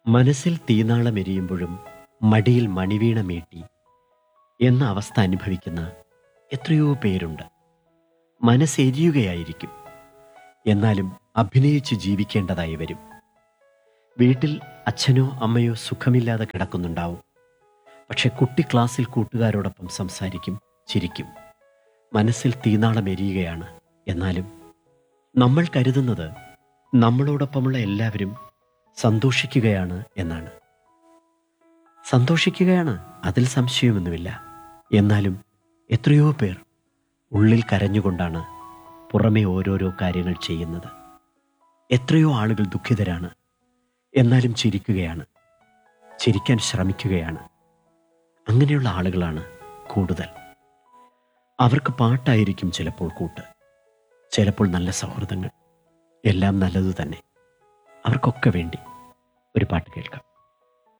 മനസ്സിൽ തീനാളമെരിയുമ്പോഴും മടിയിൽ മണിവീണ മീട്ടി എന്ന അവസ്ഥ അനുഭവിക്കുന്ന എത്രയോ പേരുണ്ട് മനസ്സെരിയുകയായിരിക്കും എന്നാലും അഭിനയിച്ച് ജീവിക്കേണ്ടതായി വരും വീട്ടിൽ അച്ഛനോ അമ്മയോ സുഖമില്ലാതെ കിടക്കുന്നുണ്ടാവും പക്ഷെ കുട്ടി ക്ലാസ്സിൽ കൂട്ടുകാരോടൊപ്പം സംസാരിക്കും ചിരിക്കും മനസ്സിൽ തീനാളം എരിയുകയാണ് എന്നാലും നമ്മൾ കരുതുന്നത് നമ്മളോടൊപ്പമുള്ള എല്ലാവരും സന്തോഷിക്കുകയാണ് എന്നാണ് സന്തോഷിക്കുകയാണ് അതിൽ സംശയമൊന്നുമില്ല എന്നാലും എത്രയോ പേർ ഉള്ളിൽ കരഞ്ഞുകൊണ്ടാണ് പുറമെ ഓരോരോ കാര്യങ്ങൾ ചെയ്യുന്നത് എത്രയോ ആളുകൾ ദുഃഖിതരാണ് എന്നാലും ചിരിക്കുകയാണ് ചിരിക്കാൻ ശ്രമിക്കുകയാണ് അങ്ങനെയുള്ള ആളുകളാണ് കൂടുതൽ അവർക്ക് പാട്ടായിരിക്കും ചിലപ്പോൾ കൂട്ട് ചിലപ്പോൾ നല്ല സൗഹൃദങ്ങൾ എല്ലാം നല്ലതു തന്നെ അവർക്കൊക്കെ വേണ്ടി ഒരു പാട്ട് കേൾക്കാം